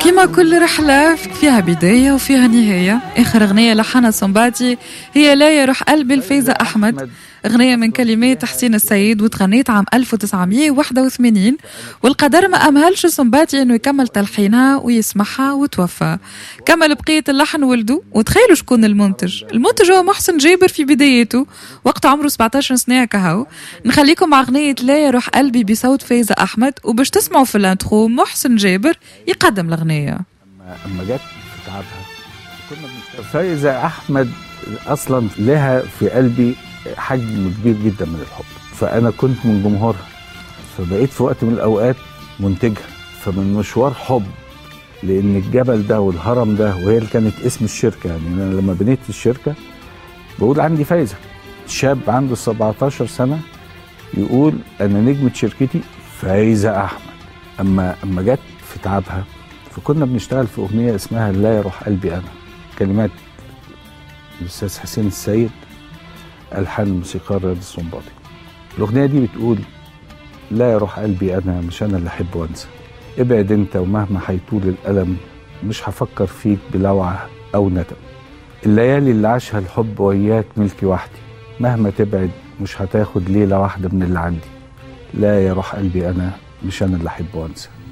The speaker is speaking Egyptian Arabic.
كما كل رحلة فيها بداية وفيها نهاية آخر أغنية لحنها سومباتي هي لا يا روح قلبي الفايزة أحمد أغنية من كلمات حسين السيد وتغنيت عام 1981 والقدر ما أمهلش سومباتي إنه يكمل تلحينها ويسمعها وتوفى كمل بقية اللحن ولده وتخيلوا شكون المنتج المنتج هو محسن جابر في بدايته وقت عمره 17 سنة كهو نخليكم مع أغنية لا يا روح قلبي بصوت فايزة أحمد وباش تسمعوا في الانترو محسن جابر يقدم الأغنية اما جت في تعبها كنا فايزة احمد اصلا لها في قلبي حجم كبير جدا من الحب فانا كنت من جمهورها فبقيت في وقت من الاوقات منتجها فمن مشوار حب لان الجبل ده والهرم ده وهي اللي كانت اسم الشركه يعني انا لما بنيت الشركه بقول عندي فايزه شاب عنده 17 سنه يقول انا نجمه شركتي فايزه احمد اما اما جت في تعبها فكنا بنشتغل في اغنيه اسمها لا يروح قلبي انا كلمات الاستاذ حسين السيد الحان الموسيقار رياض السنباطي الاغنيه دي بتقول لا يروح قلبي انا مش انا اللي احب وانسى ابعد انت ومهما هيطول الالم مش هفكر فيك بلوعه او ندم الليالي اللي عاشها الحب وياك ملكي وحدي مهما تبعد مش هتاخد ليله واحده من اللي عندي لا يروح قلبي انا مش انا اللي احب وانسى